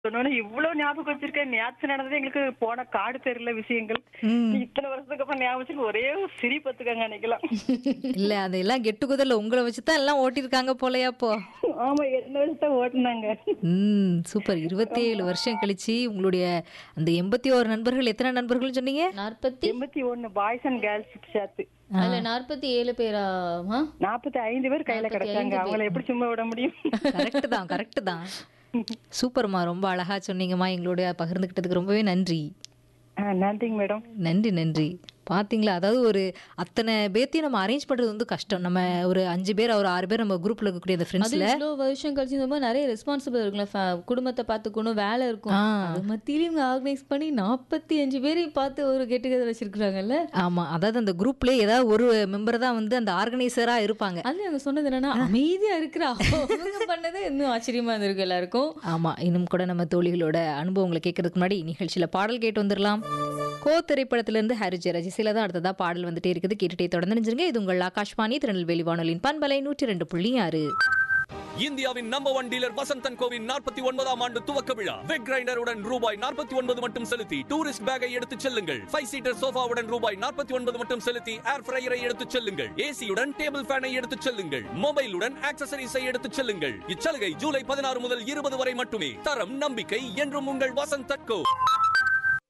சொன்னோன்னே இவ்வளவு ஞாபகம் வச்சிருக்கேன் நேத்து நடந்தது எங்களுக்கு போன காடு தெரியல விஷயங்கள் ம். இத்தனை வருஷத்துக்கு அப்புறம் ஞாபகம் வச்சிருக்கு ஒரே ஒரு சிரிப்பத்துக்காங்க அன்னைக்கெல்லாம் இல்ல அதெல்லாம் கெட்டு குதர்ல உங்களை வச்சுதான் எல்லாம் ஓட்டிருக்காங்க போலயா அப்போ ஆமா என்ன வருஷத்தை ஓட்டுனாங்க ம் சூப்பர் இருபத்தி ஏழு வருஷம் கழிச்சு உங்களுடைய அந்த எண்பத்தி ஓரு நண்பர்கள் எத்தனை நண்பர்கள் சொன்னீங்க நாற்பத்தி எண்பத்தி ஒண்ணு பாய்ஸ் அண்ட் கேர்ள்ஸ் சேர்த்து அதுல நாற்பத்தி ஏழு பேராமா நாற்பத்தி ஐந்து பேர் கையில கிடைச்சாங்க அவங்கள எப்படி சும்மா விட முடியும் கரெக்ட் தான் கரெக்ட் தான் சூப்பர்மா ரொம்ப அழகா சொன்னீங்கம்மா எங்களுடைய பகிர்ந்துக்கிட்டதுக்கு ரொம்பவே நன்றி ஆ, நன்றிங்க மேடம் நன்றி நன்றி பாத்தீங்களா அதாவது ஒரு அத்தனை பேத்தையும் நம்ம அரேஞ்ச் பண்றது வந்து கஷ்டம் நம்ம ஒரு அஞ்சு பேர் ஒரு ஆறு பேர் நம்ம குரூப்ல இருக்கக்கூடிய அந்த அது ஃப்ரெண்ட்ஸ்ல இவ்வளோ வருஷம் கழிச்சு இந்த மாதிரி நிறைய ரெஸ்பான்சிபிள் இருக்கும்ல fa- குடும்பத்தை பார்த்துக்கணும் வேலை இருக்கும் ஆ. அது மத்தியிலும் இவங்க ஆர்கனைஸ் பண்ணி நாற்பத்தி அஞ்சு பேரையும் பார்த்து ஒரு கெட் டுகெதர் வச்சிருக்காங்கல்ல ஆமா அதாவது அந்த குரூப்ல ஏதாவது ஒரு மெம்பர் தான் வந்து அந்த ஆர்கனைசரா இருப்பாங்க அது அவங்க சொன்னது என்னன்னா அமைதியா இருக்கிற அவங்க பண்ணது இன்னும் ஆச்சரியமா இருந்திருக்கு எல்லாருக்கும் ஆமா இன்னும் கூட நம்ம தோழிகளோட அனுபவங்களை கேட்கறதுக்கு முன்னாடி நிகழ்ச்சியில பாடல் கேட்டு வந்துடலாம் கோ திரைப்படத்துல இருந்து ஹரிஜ ரஜிசில தான் அடுத்ததா பாடல் வந்துட்டே இருக்குது கேட்டுட்டே தொடர்ந்து நினைஞ்சிருங்க இது உங்கள் ஆகாஷ்வாணி திருநெல்வேலி வானொலியின் பண்பலை நூற்றி ரெண்டு புள்ளி ஆறு இந்தியாவின் நம்பர் ஒன் டீலர் வசந்தன் கோவின் நாற்பத்தி ஒன்பதாம் ஆண்டு துவக்க விழா வெக் கிரைண்டருடன் ரூபாய் நாற்பத்தி ஒன்பது மட்டும் செலுத்தி டூரிஸ்ட் பேக்கை எடுத்துச் செல்லுங்கள் ஃபைவ் சீட்டர் சோஃபாவுடன் ரூபாய் நாற்பத்தி ஒன்பது மட்டும் செலுத்தி ஏர் ஃப்ரையரை எடுத்துச் செல்லுங்கள் ஏசியுடன் டேபிள் ஃபேனை எடுத்துச் செல்லுங்கள் மொபைலுடன் ஆக்சசரிஸை எடுத்துச் செல்லுங்கள் இச்சலுகை ஜூலை பதினாறு முதல் இருபது வரை மட்டுமே தரம் நம்பிக்கை என்றும் உங்கள் வசந்தன் கோ